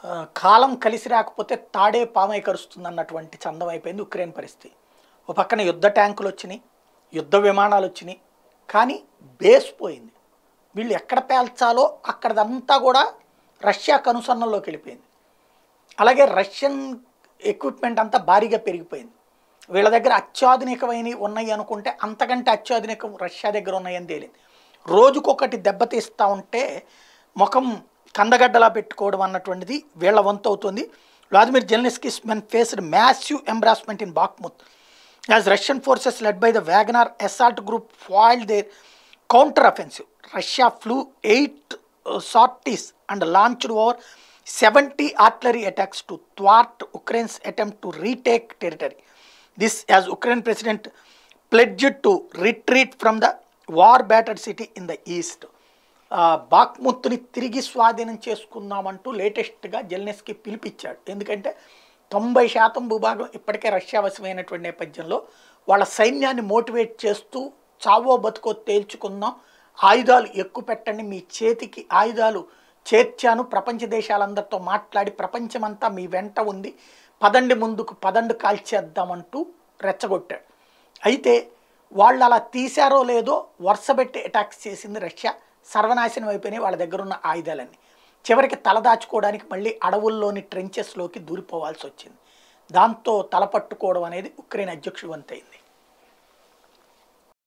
ఆ, కాలం కలిసి రాకపోతే తాడే పామై కరుస్తుంది అన్నటువంటి చందం అయిపోయింది ఉక్రెయిన్ పరిస్థితి ఒక పక్కన యుద్ధ ట్యాంకులు వచ్చినాయి యుద్ధ విమానాలు వచ్చినాయి కానీ బేస్ పోయింది వీళ్ళు ఎక్కడ పేల్చాలో అక్కడదంతా కూడా రష్యా కనుసన్నల్లోకి వెళ్ళిపోయింది అలాగే రష్యన్ ఎక్విప్మెంట్ అంతా భారీగా పెరిగిపోయింది వీళ్ళ దగ్గర అత్యాధునికమైనవి ఉన్నాయి అనుకుంటే అంతకంటే అత్యాధునికం రష్యా దగ్గర ఉన్నాయని తేలింది రోజుకొకటి దెబ్బతీస్తూ ఉంటే ముఖం కందగడ్డలా పెట్టుకోవడం అన్నటువంటిది వీళ్ళ వంతు అవుతుంది Vladimir Zelensky's men faced massive embarrassment in Bakhmut as Russian forces led by the Wagner assault group foiled their counter offensive Russia flew eight sorties and launched over seventy artillery attacks to thwart Ukraine's attempt to retake territory this as Ukraine president pledged to retreat from the war battered city in the east బాక్ముత్తుని తిరిగి స్వాధీనం చేసుకుందామంటూ లేటెస్ట్గా జెల్నెస్కి పిలిపించాడు ఎందుకంటే తొంభై శాతం భూభాగం ఇప్పటికే రష్యా వశమైనటువంటి నేపథ్యంలో వాళ్ళ సైన్యాన్ని మోటివేట్ చేస్తూ చావో బతుకో తేల్చుకుందాం ఆయుధాలు ఎక్కువ పెట్టండి మీ చేతికి ఆయుధాలు చేర్చాను ప్రపంచ దేశాలందరితో మాట్లాడి ప్రపంచమంతా మీ వెంట ఉంది పదండి ముందుకు పదండు కాల్చేద్దామంటూ రెచ్చగొట్టాడు అయితే వాళ్ళు అలా తీశారో లేదో వరుసబెట్టి అటాక్స్ చేసింది రష్యా సర్వనాశనం అయిపోయినాయి వాళ్ళ దగ్గర ఉన్న ఆయుధాలన్నీ చివరికి తలదాచుకోవడానికి మళ్ళీ అడవుల్లోని ట్రెంచెస్లోకి దూరిపోవాల్సి వచ్చింది దాంతో తలపట్టుకోవడం అనేది ఉక్రెయిన్ అధ్యక్షుడు వంతైంది